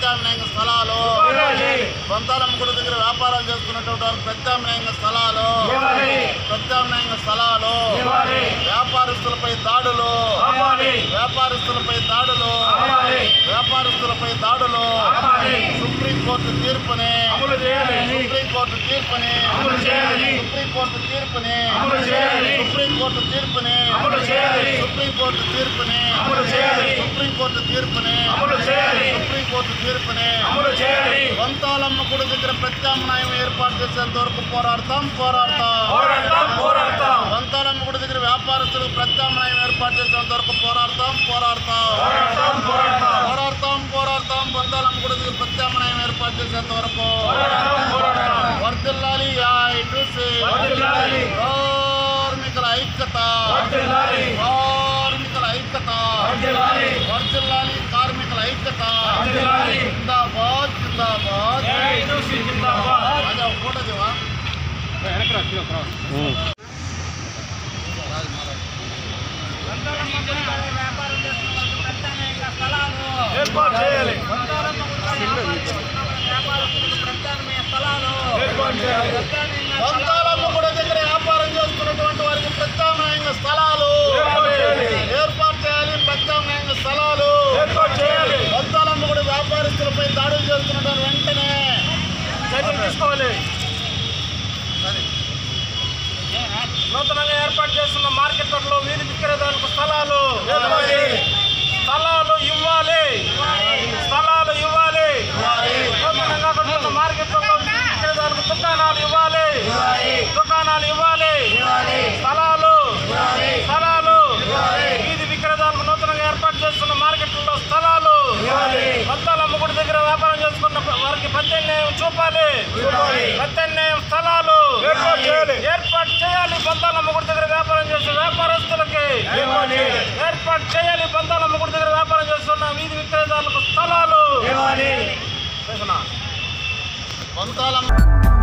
ప్రత్యామ్నాయంగా స్థలాలు బొంతాలమ్మ గుడి దగ్గర వ్యాపారాలు చేసుకున్నటువంటి వారికి ప్రత్యామ్నాయంగా స్థలాలు ప్రత్యామ్నాయంగా స్థలాలు వ్యాపారస్తులపై దాడులు వ్యాపారస్తులపై దాడులు వ్యాపారస్తులపై దాడులు సుప్రీంకోర్టు తీర్పుని సుప్రీంకోర్టు తీర్పుని సుప్రీంకోర్టు తీర్పుని సుప్రీంకోర్టు తీర్పుని సుప్రీంకోర్టు తీర్పుని సుప్రీంకోర్టు తీర్పుని సుప్రీంకోర్టు తీర్పుని వంతాలమ్మ గుడి దగ్గర ప్రత్యామ్నాయం ఏర్పాటు చేసేంత వరకు పోరాడతాం పోరాడతాం వంతాలమ్మ గుడి దగ్గర వ్యాపారస్తులకు ప్రత్యామ్నాయం ఏర్పాటు చేసేంత వరకు పోరాడతాం పోరాడతాం పోరాడతాం పోరాడతాం వంతాలమ్మ గుడి దగ్గర ప్రత్యామ్నాయం ఏర్పాటు చేసేంత వరకు వర్దిల్లాలి ఐటూసి కార్మికుల ఐక్యత కార్మికుల ఐక్యత వర్దిల్లాలి కార్మికుల ఐక్యత జిందాబాద్ జిందాబాద్ అదే ఒక ఫోటో దేవా వంతాలమ్మ గుడి దగ్గర వ్యాపారం చేసుకున్నటువంటి వారికి ప్రత్యామ్నాయంగా స్థలాలు ఏర్పాటు చేయాలి ప్రత్యామ్నాయంగా స్థలాలు వంతాలమ్మ గుడి వ్యాపారస్తులపై దాడులు చేస్తున్నటువంటి వెంటనే చర్యలు తీసుకోవాలి నూతనంగా ఏర్పాటు చేస్తున్న మార్కెట్లలో వీధి విక్రేతలకు స్థలాలు స్థలాలు ఇవ్వాలి స్థలాలు ఇవ్వాలి నూతనంగా కట్టుకున్న మార్కెట్లలో వీధి విక్రేతలకు దుకాణాలు ఇవ్వాలి దుకాణాలు ఇవ్వాలి స్థలాలు స్థలాలు వీధి విక్రేతలకు నూతనంగా ఏర్పాటు చేస్తున్న మార్కెట్లలో స్థలాలు వంతాలమ్మ గుడి దగ్గర వ్యాపారం చేసుకున్న వారికి ప్రత్యామ్నాయం చూపాలి ప్రత్యామ్నాయం స్థలాలు ఏర్పాటు చేయాలి బంధాలమ్మ గుడి దగ్గర వ్యాపారం చేస్తున్న వ్యాపారస్తులకి ఏర్పాటు చేయాలి బంధాలమ్మ గుడి దగ్గర వ్యాపారం చేస్తున్న వీధి విక్రేతలకు స్థలాలు చేస్తున్నా వంతాలమ్మ